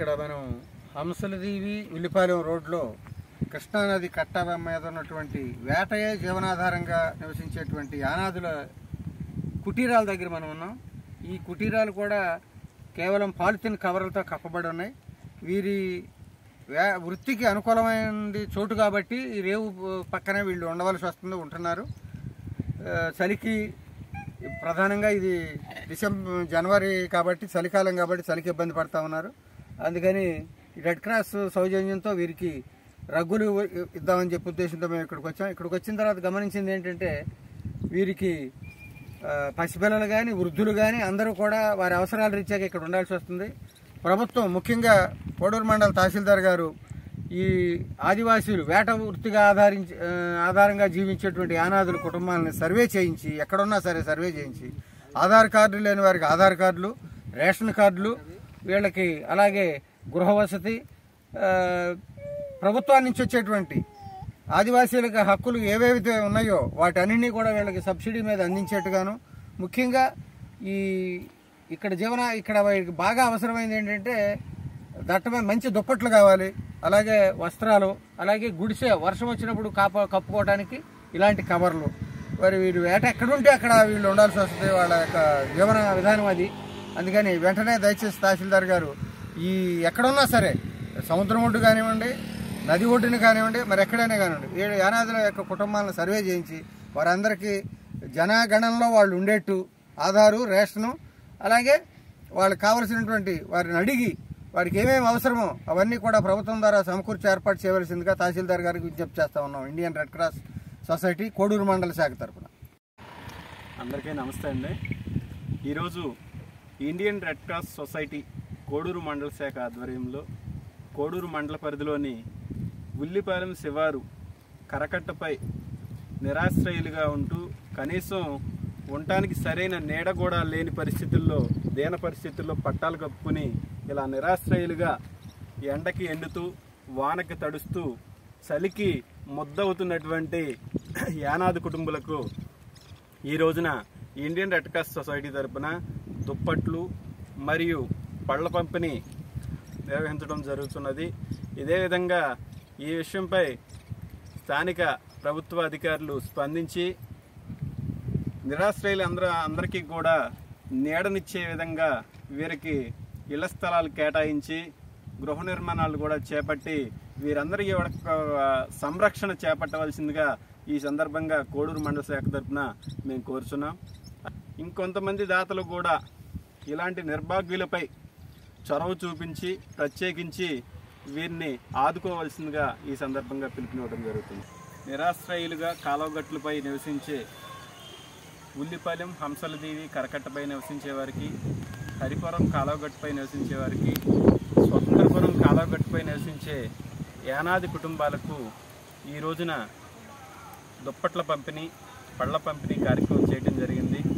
ఇక్కడ మనం హంసలదీవి ఉల్లిపాలెం రోడ్లో కృష్ణానది కట్ట మీద ఉన్నటువంటి వేటయే జీవనాధారంగా నివసించేటువంటి యానాదుల కుటీరాల దగ్గర మనం ఉన్నాం ఈ కుటీరాలు కూడా కేవలం పాలిథిన్ కవర్లతో కప్పబడి ఉన్నాయి వీరి వే- వృత్తికి అనుకూలమైనది చోటు కాబట్టి ఈ రేవు పక్కనే వీళ్ళు ఉండవలసి వస్తుంది ఉంటున్నారు ఆ, చలికి ప్రధానంగా ఇది డిసెంబర్ జనవరి కాబట్టి చలికాలం కాబట్టి చలికి ఇబ్బంది పడతా ఉన్నారు అందుకని ఈ రెడ్ క్రాస్ సౌజన్యంతో వీరికి రగ్గులు ఇద్దామని చెప్పే ఉద్దేశంతో మేము ఇక్కడికి వచ్చాం ఇక్కడికి వచ్చిన తర్వాత గమనించింది ఏంటంటే వీరికి ఆ, పసిపిల్లలు కానీ వృద్ధులు కానీ అందరూ కూడా వారి అవసరాల రీత్యాగా ఇక్కడ ఉండాల్సి వస్తుంది ప్రభుత్వం ముఖ్యంగా కోడూరు మండల తహసీల్దార్ గారు ఈ ఆదివాసీలు వేట వృత్తిగా ఆధారించి ఆ, ఆధారంగా జీవించేటువంటి యానాదుల కుటుంబాలను సర్వే చేయించి ఎక్కడున్నా సరే సర్వే చేయించి ఆధార్ కార్డు లేని వారికి ఆధార్ కార్డులు రేషన్ కార్డులు వీళ్ళకి అలాగే గృహ వసతి ఆ, ప్రభుత్వాన్ని నుంచి వచ్చేటువంటి ఆదివాసీలకు హక్కులు ఏవేవైతే ఉన్నాయో వాటన్నింటినీ కూడా వీళ్ళకి సబ్సిడీ మీద అందించేట్టుగాను ముఖ్యంగా ఈ ఇక్కడ జీవన ఇక్కడ వీళ్ళకి బాగా అవసరమైంది ఏంటంటే దట్టమైన మంచి దుప్పట్లు కావాలి అలాగే వస్త్రాలు అలాగే గుడిసె వర్షం వచ్చినప్పుడు కాప కప్పుకోవడానికి ఇలాంటి కవర్లు మరి వీరు వేట ఎక్కడుంటే అక్కడ వీళ్ళు ఉండాల్సి వస్తుంది వాళ్ళ యొక్క జీవన విధానం అది అందుకని వెంటనే దయచేసి తహసీల్దార్ గారు ఈ ఎక్కడున్నా సరే సముద్రం ఒడ్డు కానివ్వండి నది ఒడ్డుని కానివ్వండి మరి ఎక్కడైనా కానివ్వండి వీళ్ళు యానాదుల యొక్క కుటుంబాలను సర్వే చేయించి వారందరికీ జనగణనలో వాళ్ళు ఉండేట్టు ఆధారు రేషను అలాగే వాళ్ళకి కావలసినటువంటి వారిని అడిగి వారికి ఏమేమి అవసరమో అవన్నీ కూడా ప్రభుత్వం ద్వారా సమకూర్చి ఏర్పాటు చేయవలసిందిగా తహసీల్దార్ గారికి విజ్ఞప్తి చేస్తా ఉన్నాం Indian red cross society Koduru మండల శాఖ తరపున అందరికీ నమస్తే అండి ఈరోజు Indian red cross society Koduru మండల శాఖ ఆధ్వర్యంలో కోడూరు మండల పరిధిలోని ఉల్లిపాలెం శివారు కరకట్టపై నిరాశ్రయులుగా ఉంటూ కనీసం ఉండటానికి సరైన నీడ కూడా లేని పరిస్థితుల్లో దీన పరిస్థితుల్లో పట్టాలు కప్పుకుని ఇలా నిరాశ్రయులుగా ఎండకి ఎండుతూ వానకి తడుస్తూ చలికి ముద్దవుతున్నటువంటి యానాది కుటుంబాలకు ఈ రోజున ఇండియన్ రెడ్ క్రాస్ సొసైటీ తరపున దుప్పట్లు మరియు పళ్ళ పంపిణీ నిర్వహించడం జరుగుతున్నది ఇదే విధంగా ఈ విషయంపై స్థానిక ప్రభుత్వ అధికారులు స్పందించి నిరాశ్రయులు అందరూ అందరికీ కూడా నీడనిచ్చే విధంగా వీరికి ఇళ్ల స్థలాలు కేటాయించి గృహ నిర్మాణాలు కూడా చేపట్టి వీరందరికీ యొక్క సంరక్షణ చేపట్టవలసిందిగా ఈ సందర్భంగా కోడూరు మండల శాఖ తరఫున మేము కోరుచున్నాం ఇంకొంతమంది దాతలు కూడా ఇలాంటి నిర్భాగ్యులపై చొరవ చూపించి ప్రత్యేకించి వీరిని ఆదుకోవలసిందిగా ఈ సందర్భంగా పిలుపునివ్వడం జరుగుతుంది నిరాశ్రయులుగా కాలువగట్లపై నివసించే ఉల్లిపాలెం హంసలదేవి కరకట్టపై నివసించే వారికి హరిపురం కాలువగట్టుపై నివసించే వారికి స్వతంత్రపురం కాలువగట్టుపై నివసించే యానాది కుటుంబాలకు ఈ రోజున దుప్పట్ల పంపిణీ పళ్ళ పంపిణీ కార్యక్రమం చేయడం జరిగింది